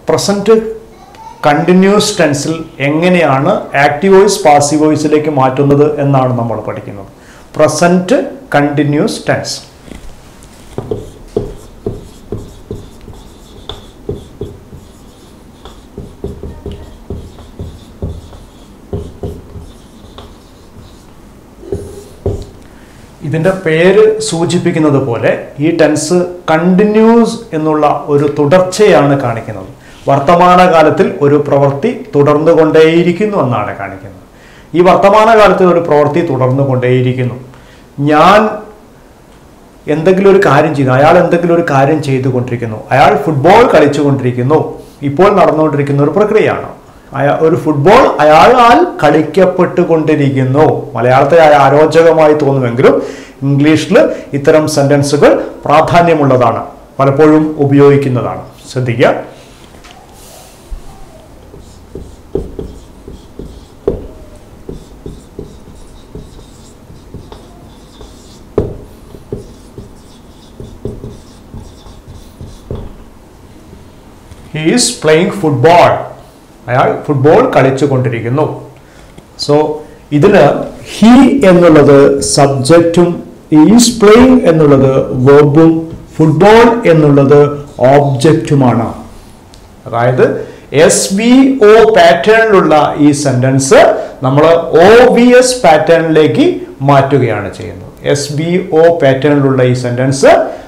Present continuous ടെൻസിൽ എങ്ങനെയാണ് active voice passive വോയിസിലേക്ക് മാറ്റുന്നത് എന്നാണ് നമ്മൾ പഠിക്കുന്നത് പ്രസന്റ് കണ്ടിന്യൂസ് ടെൻസ് ഇതിൻ്റെ പേര് സൂചിപ്പിക്കുന്നത് പോലെ ഈ ടെൻസ് കണ്ടിന്യൂസ് എന്നുള്ള ഒരു തുടർച്ചയാണ് കാണിക്കുന്നത് വർത്തമാനകാലത്തിൽ ഒരു പ്രവൃത്തി തുടർന്നു കൊണ്ടേയിരിക്കുന്നു എന്നാണ് കാണിക്കുന്നത് ഈ വർത്തമാനകാലത്തിൽ ഒരു പ്രവൃത്തി തുടർന്നു കൊണ്ടേയിരിക്കുന്നു ഞാൻ എന്തെങ്കിലും ഒരു കാര്യം ചെയ്തു അയാൾ എന്തെങ്കിലും ഒരു കാര്യം ചെയ്തുകൊണ്ടിരിക്കുന്നു അയാൾ ഫുട്ബോൾ കളിച്ചുകൊണ്ടിരിക്കുന്നു ഇപ്പോൾ നടന്നുകൊണ്ടിരിക്കുന്ന ഒരു പ്രക്രിയയാണ് അയാ ഒരു ഫുട്ബോൾ അയാളാൽ കളിക്കപ്പെട്ടുകൊണ്ടിരിക്കുന്നു മലയാളത്തിൽ അരോചകമായി തോന്നുമെങ്കിലും ഇംഗ്ലീഷിൽ ഇത്തരം സെന്റൻസുകൾ പ്രാധാന്യമുള്ളതാണ് പലപ്പോഴും ഉപയോഗിക്കുന്നതാണ് ശ്രദ്ധിക്കുക ഹി ഈസ് പ്ലേയിങ് ഫുട്ബോൾ അയാൾ ഫുട്ബോൾ കളിച്ചു കൊണ്ടിരിക്കുന്നു സോ ഇതിന് ഹി എന്നുള്ളത് സബ്ജക്റ്റും ഈസ് പ്ലേയിങ് എന്നുള്ളത് വെർബും ഫുട്ബോൾ എന്നുള്ളത് ഓബ്ജക്റ്റുമാണ് അതായത് എസ് വി ഒ പാറ്റേണിലുള്ള ഈ സെന്റൻസ് നമ്മൾ ഒ വി എസ് പാറ്റേണിലേക്ക് മാറ്റുകയാണ് ചെയ്യുന്നത് എസ് ബി ഒ പാറ്റേണിലുള്ള ഈ സെന്റൻസ്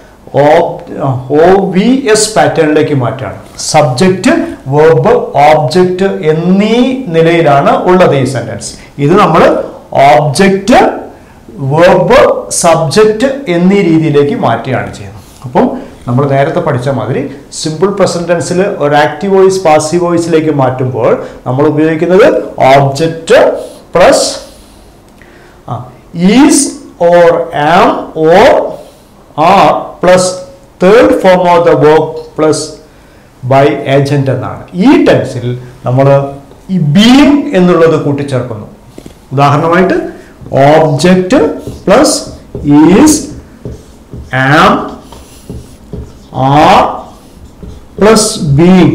ഒ വി എസ് പാറ്റേണിലേക്ക് മാറ്റാണ് സബ്ജക്റ്റ് വെർബ് ഓബ്ജക്റ്റ് എന്നീ നിലയിലാണ് ഉള്ളത് ഈ സെന്റൻസ് ഇത് നമ്മൾ ഓബ്ജക്റ്റ് വെർബ് സബ്ജക്റ്റ് എന്നീ രീതിയിലേക്ക് മാറ്റുകയാണ് ചെയ്യുന്നത് അപ്പം നമ്മൾ നേരത്തെ പഠിച്ച മാതിരി സിമ്പിൾ പ്രസന്റ് ടെൻസിൽ ഒരു ആക്റ്റീവ് വോയിസ് പാസീവ് വോയിസിലേക്ക് മാറ്റുമ്പോൾ നമ്മൾ ഉപയോഗിക്കുന്നത് object plus is or am or are plus third form of the verb plus by agent എന്നാണ് ഈ ടെൻസിൽ നമ്മൾ ഈ ബീങ് എന്നുള്ളത് കൂട്ടിച്ചേർക്കുന്നു ഉദാഹരണമായിട്ട് object plus is am are plus being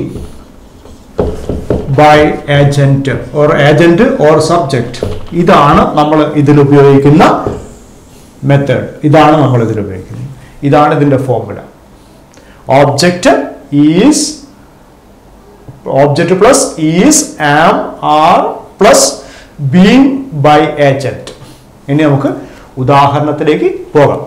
by agent or agent or subject ഇതാണ് നമ്മൾ ഇതിൽ ഉപയോഗിക്കുന്ന മെത്തേഡ് ഇതാണ് നമ്മൾ ഇതിൽ ഉപയോഗിക്കുന്നത് ഇതാണ് ഇതിന്റെ formula object is object plus is am are plus being by agent ഇനി നമുക്ക് ഉദാഹരണത്തിലേക്ക് പോകാം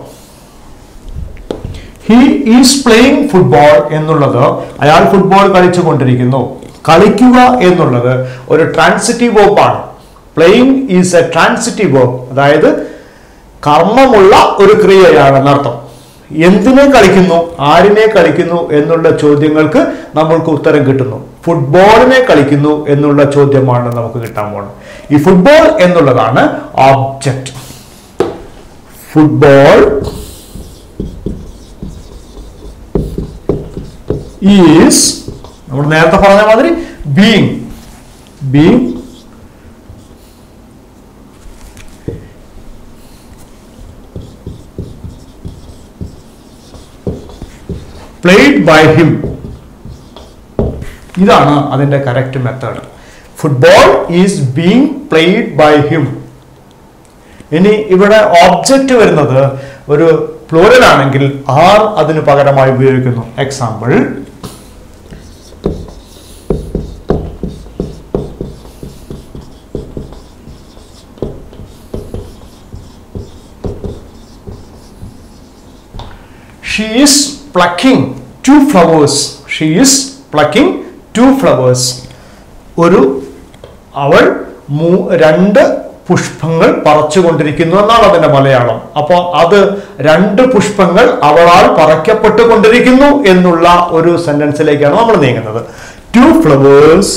ഹി ഈസ് പ്ലേയിങ് ഫുട്ബോൾ എന്നുള്ളത് അയാൾ ഫുട്ബോൾ കളിച്ചുകൊണ്ടിരിക്കുന്നു കളിക്കുക എന്നുള്ളത് ഒരു ട്രാൻസിറ്റീവ് വേർബാണ് playing is a transitive verb അതായത് കർമ്മമുള്ള ഒരു ക്രിയയാണ് എന്നർത്ഥം എന്തിനെ കളിക്കുന്നു ആരിനെ കളിക്കുന്നു എന്നുള്ള ചോദ്യങ്ങൾക്ക് നമ്മൾക്ക് ഉത്തരം കിട്ടുന്നു ഫുട്ബോളിനെ കളിക്കുന്നു എന്നുള്ള ചോദ്യമാണ് നമുക്ക് കിട്ടാൻ പോകുന്നത് ഈ ഫുട്ബോൾ എന്നുള്ളതാണ് ഓബ്ജക്റ്റ് ഫുട്ബോൾ ഈസ് നമ്മൾ നേരത്തെ പറഞ്ഞ മാതിരി being being played by him ഇതാണ് അതിന്റെ correct method football is being played by him ഇനി ഇവിടെ ഓബ്ജക്റ്റ് വരുന്നത് ഒരു പ്ലൂരൽ ആണെങ്കിൽ ആർ അതിന് പകരമായി ഉപയോഗിക്കുന്നു example she is plucking two flowers she is plucking two flowers ഒരു അവൾ മൂ- രണ്ട് പുഷ്പങ്ങൾ പറിച്ചുകൊണ്ടിരിക്കുന്നു എന്നാണ് അതിന്റെ മലയാളം അപ്പോൾ അത് രണ്ട് പുഷ്പങ്ങൾ അവളാൽ പറിക്കപ്പെട്ടുകൊണ്ടിരിക്കുന്നു എന്നുള്ള ഒരു സെന്റൻസിലേക്കാണ് നമ്മൾ നീങ്ങുന്നത് ടു ഫ്ലവേഴ്സ്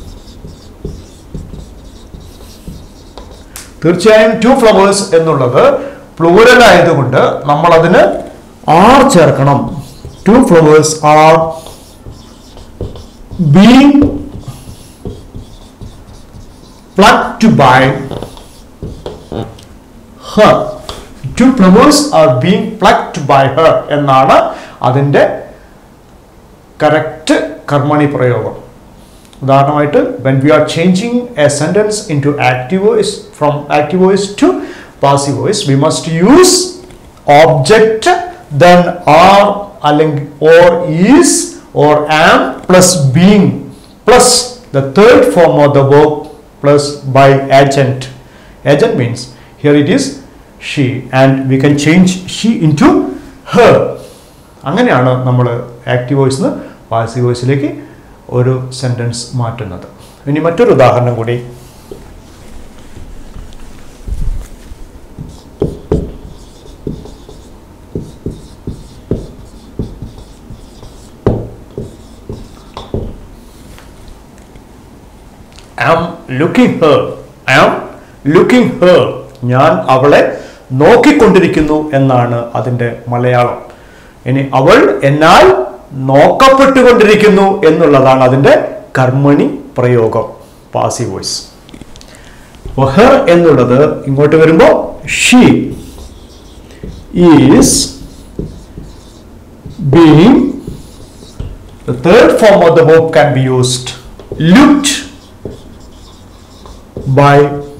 തീർച്ചയായും ടു ഫ്ലവേഴ്സ് എന്നുള്ളത് പ്ലൂരൽ ആയതുകൊണ്ട് നമ്മൾ അതിന് ആർ ചേർക്കണം two flowers are being plucked by her. Two flowers are being plucked by her എന്നാണ് അതിൻ്റെ കറക്റ്റ് കർമ്മണി പ്രയോഗം ഉദാഹരണമായിട്ട് when we are changing a sentence into active voice from active voice to passive voice we must use object then are അല്ലെങ്കിൽ or is or am plus being plus the third form of the verb plus by agent agent means here it is she and we can change she into her അങ്ങനെയാണ് നമ്മൾ active voice നിന്ന് passive വോയിസിലേക്ക് ഒരു sentence മാറ്റുന്നത് ഇനി മറ്റൊരു ഉദാഹരണം കൂടി I am looking her I am looking her ഞാൻ അവളെ നോക്കിക്കൊണ്ടിരിക്കുന്നു എന്നാണ് അതിൻ്റെ മലയാളം ഇനി അവൾ എന്നാൽ നോക്കപ്പെട്ടുകൊണ്ടിരിക്കുന്നു എന്നുള്ളതാണ് അതിൻ്റെ കർമ്മണി പ്രയോഗം പാസീവ് വോയിസ് ഹെർ എന്നുള്ളത് ഇങ്ങോട്ട് വരുമ്പോൾ she is being The third form of the verb can be used looked by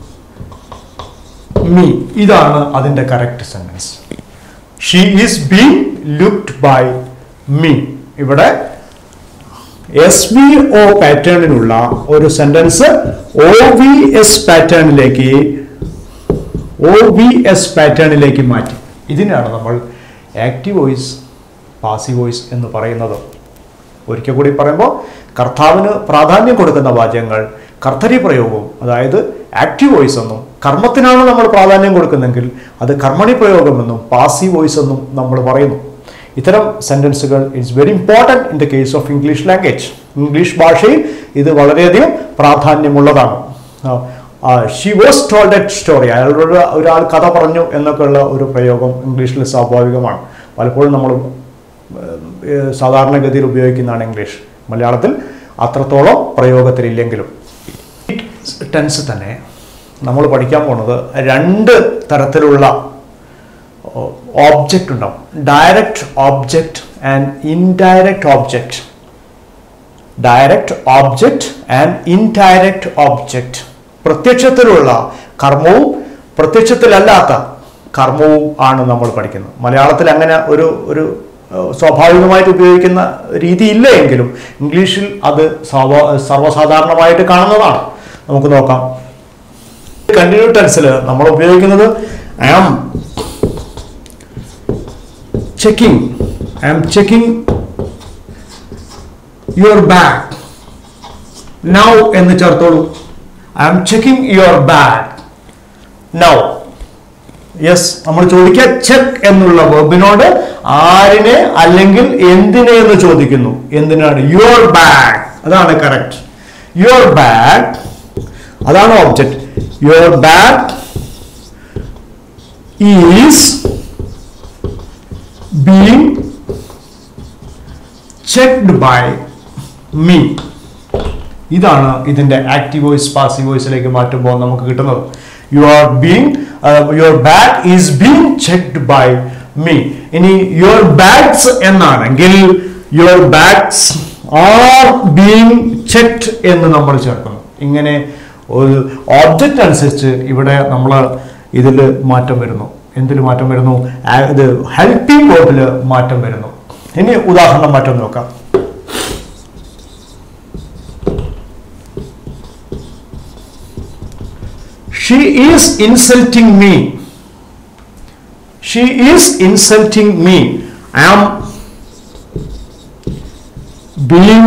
me ഇതാണ് അതിൻ്റെ correct sentence she is being looked by me ഇവിടെ എസ് വി ഒ പാറ്റേണിനുള്ള ഒരു സെന്റൻസ് ഒ വി എസ് പാറ്റേണിലേക്ക് O V S പാറ്റേണിലേക്ക് മാറ്റി ഇതിനാണ് നമ്മൾ ആക്റ്റീവ് വോയിസ് പാസീവ് വോയിസ് എന്ന് പറയുന്നത് ഒരിക്കൽ കൂടി പറയുമ്പോൾ കർത്താവിന് പ്രാധാന്യം കൊടുക്കുന്ന വാചകങ്ങൾ കർത്തരി പ്രയോഗവും അതായത് ആക്റ്റീവ് വോയിസ് എന്നും കർമ്മത്തിനാണ് നമ്മൾ പ്രാധാന്യം കൊടുക്കുന്നെങ്കിൽ അത് കർമ്മണി പ്രയോഗമെന്നും പാസീവ് വോയിസ് എന്നും നമ്മൾ പറയുന്നു ഇത്തരം സെൻറ്റൻസുകൾ it's very important in the case of English language English ഭാഷയിൽ ഇത് വളരെയധികം പ്രാധാന്യമുള്ളതാണ് she was told at story അയാളോട് ഒരാൾ കഥ പറഞ്ഞു എന്നൊക്കെയുള്ള ഒരു പ്രയോഗം ഇംഗ്ലീഷിൽ സ്വാഭാവികമാണ് പലപ്പോഴും നമ്മൾ ഏഹ്, സാധാരണഗതിയിൽ ഉപയോഗിക്കുന്നതാണ് ഇംഗ്ലീഷ് മലയാളത്തിൽ അത്രത്തോളം പ്രയോഗത്തിലില്ലെങ്കിലും ടെൻസ് തന്നെ നമ്മൾ പഠിക്കാൻ പോണത് രണ്ട് തരത്തിലുള്ള ഓബ്ജക്റ്റ് ഉണ്ടാവും direct object and indirect object direct object and indirect object പ്രത്യക്ഷത്തിലുള്ള കർമ്മവും പ്രത്യക്ഷത്തിലല്ലാത്ത കർമ്മവും ആണ് നമ്മൾ പഠിക്കുന്നത് മലയാളത്തിൽ അങ്ങനെ ഒരു ഒരു ഏഹ്, സ്വാഭാവികമായിട്ട് ഉപയോഗിക്കുന്ന രീതി ഇല്ല എങ്കിലും ഇംഗ്ലീഷിൽ അത് സാവ- സർവ്വസാധാരണമായിട്ട് കാണുന്നതാണ് നമുക്ക് നോക്കാം കണ്ടിന്യൂ ടെൻസിൽ നമ്മൾ ഉപയോഗിക്കുന്നത് I am checking I am checking your bag now എന്ന് ചേർത്തോളൂ I am checking your bag now yes നമ്മൾ ചോദിക്കുക ചെക്ക് എന്നുള്ള വെബിനോട് ആരിനെ അല്ലെങ്കിൽ എന്തിനെ എന്ന് ചോദിക്കുന്നു എന്തിനാണ് യുവർ ബാഗ് അതാണ് കറക്റ്റ് യുവർ ബാഗ് അതാണ് object your bag is being checked by me ഇതാണ് ഇതിന്റെ ആക്റ്റീവ് വോയിസ് പാസീവ് വോയിസിലേക്ക് മാറ്റുമ്പോൾ നമുക്ക് കിട്ടുന്നത് you are being your bag is being checked by me ഇനി യുവർ ബാഗ്സ് എന്നാണെങ്കിൽ your bags are being checked എന്ന് നമ്മൾ ചേർക്കുന്നു ഇങ്ങനെ ഒരു ഓബ്ജക്റ്റ് അനുസരിച്ച് ഇവിടെ നമ്മൾ ഇതിൽ മാറ്റം വരുന്നു എന്തിൽ മാറ്റം വരുന്നു ആ- ഇത് ഹെൽപ്പിംഗ് വേർഡിൽ മാറ്റം വരുന്നു ഇനി ഉദാഹരണം മാറ്റം നോക്കാം She is insulting me. She is insulting me. I am being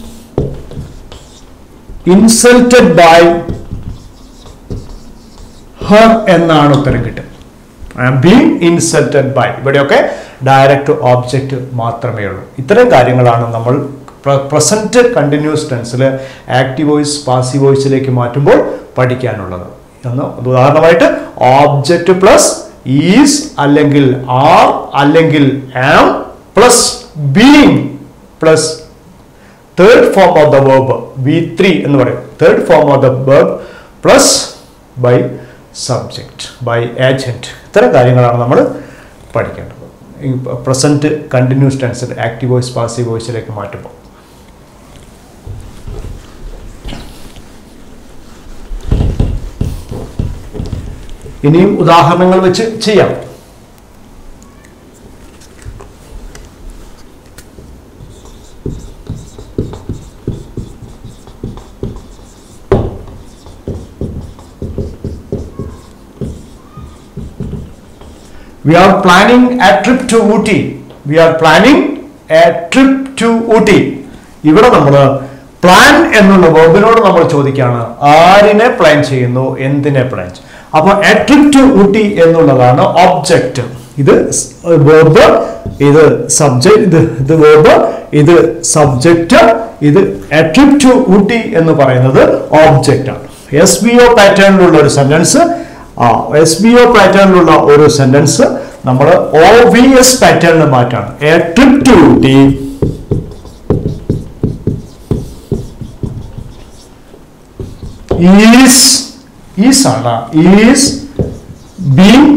insulted by her എന്നാണ് ഉത്തരം കിട്ടും I am being insulted by ഇവിടെയൊക്കെ ഡയറക്റ്റ് ഓബ്ജക്റ്റ് മാത്രമേ ഉള്ളൂ ഇത്തരം കാര്യങ്ങളാണ് നമ്മൾ പ്രസന്റ് കണ്ടിന്യൂസ് ടെൻസിൽ ആക്റ്റീവ് വോയിസ് പാസീവ് വോയിസിലേക്ക് മാറ്റുമ്പോൾ പഠിക്കാനുള്ളത് എന്ന് ഉദാഹരണമായിട്ട് ഓബ്ജക്റ്റ് പ്ലസ് ഈസ് അല്ലെങ്കിൽ ആർ അല്ലെങ്കിൽ am plus being plus third form of the verb V three എന്ന് പറയും third form of the verb plus by subject by agent ഇത്തരം കാര്യങ്ങളാണ് നമ്മൾ പഠിക്കേണ്ടത് ഈ പ്രസന്റ് കണ്ടിന്യൂസ് ടെൻസിൽ ആക്റ്റീവ് വോയിസ് പാസീവ് വോയിസിലേക്ക് മാറ്റുമ്പോൾ ഇനിയും ഉദാഹരണങ്ങൾ വെച്ച് ചെയ്യാം we are planning a trip to Ooty. We are planning a trip to Ooty. ഇവിടെ നമ്മൾ പ്ലാൻ എന്നുള്ള വേർബിനോട് നമ്മൾ ചോദിക്കുകയാണ് ആരിനെ പ്ലാൻ ചെയ്യുന്നു എന്തിനെ പ്ലാൻ അപ്പൊ എ ട്രിപ്പ് ടു ഊട്ടി എന്നുള്ളതാണ് ഒബ്ജക്റ്റ് ഇത് വേർബ് ഇത് സബ്ജക്ട് ഇത് ഇത് വേർബ് ഇത് സബ്ജക്റ്റ് ഇത് എ ട്രിപ്പ് ടു ഊട്ടി എന്ന് പറയുന്നത് ഓബ്ജക്റ്റ് ആണ് എസ് ബി ഒ പാറ്റേണിലുള്ള ഒരു സെന്റൻസ് ആ എസ് ബി ഒ പാറ്റേണിലുള്ള ഒരു സെന്റൻസ് നമ്മൾ ഒ വി എസ് പാറ്റേണിൽ മാറ്റാണ് a trip to Ooty is is ആണ് is being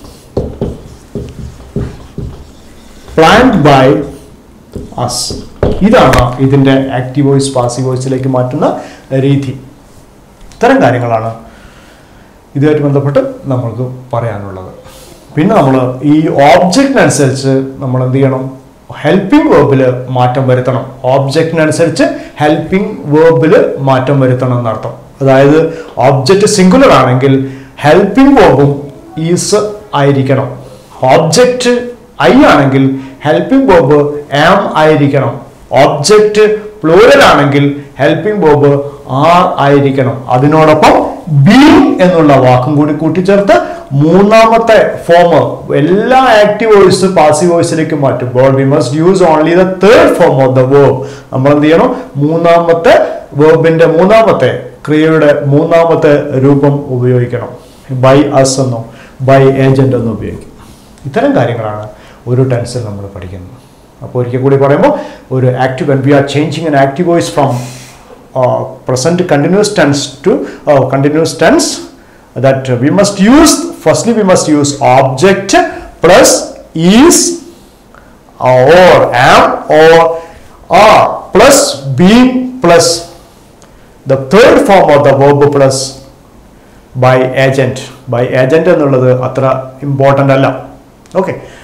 planned by us ഇതാണ് ഇതിന്റെ ആക്റ്റീവ് വോയിസ് പാസീവ് വോയിസിലേക്ക് മാറ്റുന്ന രീതി ഇത്തരം കാര്യങ്ങളാണ് ഇതുമായിട്ട് ബന്ധപ്പെട്ട് നമ്മൾക്ക് പറയാനുള്ളത് പിന്നെ നമ്മൾ ഈ ഓബ്ജക്റ്റിനനുസരിച്ച് നമ്മൾ എന്ത് ചെയ്യണം ഹെൽപ്പിംഗ് വേർബിൽ മാറ്റം വരുത്തണം ഓബ്ജക്റ്റിനനുസരിച്ച് ഹെൽപ്പിംഗ് വേർബിൽ മാറ്റം വരുത്തണം എന്നർത്ഥം അതായത് ഓബ്ജക്റ്റ് സിംഗുലർ ആണെങ്കിൽ ഹെൽപ്പിംഗ് വേർബും ഈസ് ആയിരിക്കണം ഓബ്ജക്റ്റ് ഐ ആണെങ്കിൽ ഹെൽപ്പിംഗ് വേർബ് ആം ആയിരിക്കണം ഓബ്ജക്റ്റ് പ്ലൂരൽ ആണെങ്കിൽ ഹെൽപ്പിംഗ് വേർബ് ആർ ആയിരിക്കണം അതിനോടൊപ്പം ബീങ് എന്നുള്ള വാക്കും കൂടി കൂട്ടിച്ചേർത്ത് മൂന്നാമത്തെ ഫോം എല്ലാ ആക്റ്റീവ് വോയിസ് പാസീവ് വോയിസിലേക്ക് മാറ്റുമ്പോൾ we must use only the third form of the verb നമ്മൾ എന്ത് ചെയ്യണം മൂന്നാമത്തെ വേർബിന്റെ മൂന്നാമത്തെ ക്രിയയുടെ മൂന്നാമത്തെ രൂപം ഉപയോഗിക്കണം ബൈ അസ് എന്നോ ബൈ ഏജന്റ് എന്നോ ഉപയോഗിക്കും ഇത്തരം കാര്യങ്ങളാണ് ഒരു ടെൻസിൽ നമ്മൾ പഠിക്കുന്നത് അപ്പോൾ ഒരിക്കൽ കൂടി പറയുമ്പോൾ ഒരു active when we are changing an active voice from present continuous tense to continuous tense that we must use firstly we must use object plus is or am or are plus being plus the third form of the verb plus by agent by agent എന്നുള്ളത് അത്ര important അല്ല okay